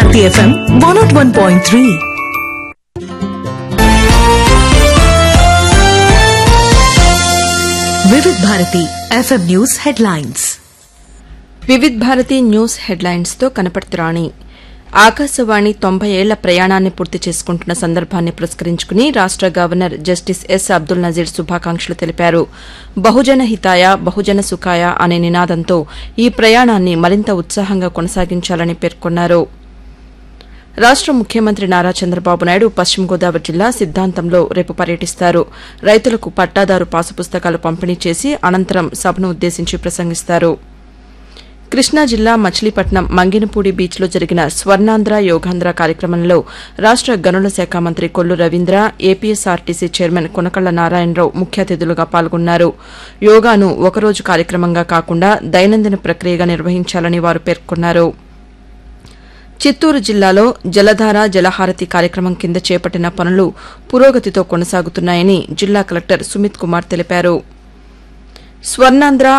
శక్తి FM one nought one point three Vividh Bharati FM news headlines Vividh Bharati news headlines తో కనపడుతురాణి ఆకాశవాణి తొంభై ఏళ్ల ప్రయాణాన్ని పూర్తి చేసుకుంటున్న సందర్భాన్ని పురస్కరించుకుని రాష్ట governor justice S Abdul Nazeer శుభాకాంక్షలు తెలిపారు బహుజన హితాయ బహుజన సుఖాయ అనే నినాదంతో ఈ ప్రయాణాన్ని మరింత ఉత్సాహంగా కొనసాగించాలని పేర్కొన్నారు రాష్ట ముఖ్యమంత్రి నారా చంద్రబాబు నాయుడు పశ్చిమ గోదావరి జిల్లా సిద్దాంతంలో రేపు పర్యటిస్తారు రైతులకు పట్టాదారు పాసు పుస్తకాలు పంపిణీ చేసి అనంతరం సభను ఉద్దేశించి ప్రసంగిస్తారు కృష్ణా జిల్లా మచిలీపట్నం మంగినపూడి బీచ్లో జరిగిన స్వర్ణాంధ్ర యోగాంధ్ర కార్యక్రమంలో రాష్ట గనుల శాఖ మంత్రి కొల్లు రవీంద్ర ఏపీఎస్ఆర్టీసీ చైర్మన్ కొనకళ్ల నారాయణరావు ముఖ్య అతిథులుగా పాల్గొన్నారు యోగాను ఒకరోజు కార్యక్రమంగా కాకుండా దైనందిన ప్రక్రియగా నిర్వహించాలని వారు పేర్కొన్నారు చిత్తూరు జిల్లాలో జలధార జలహారతి కార్యక్రమం కింద చేపట్టిన పనులు పురోగతితో కొనసాగుతున్నాయని జిల్లా కలెక్టర్ సుమిత్ కుమార్ తెలిపారు స్వర్ణాంధ్ర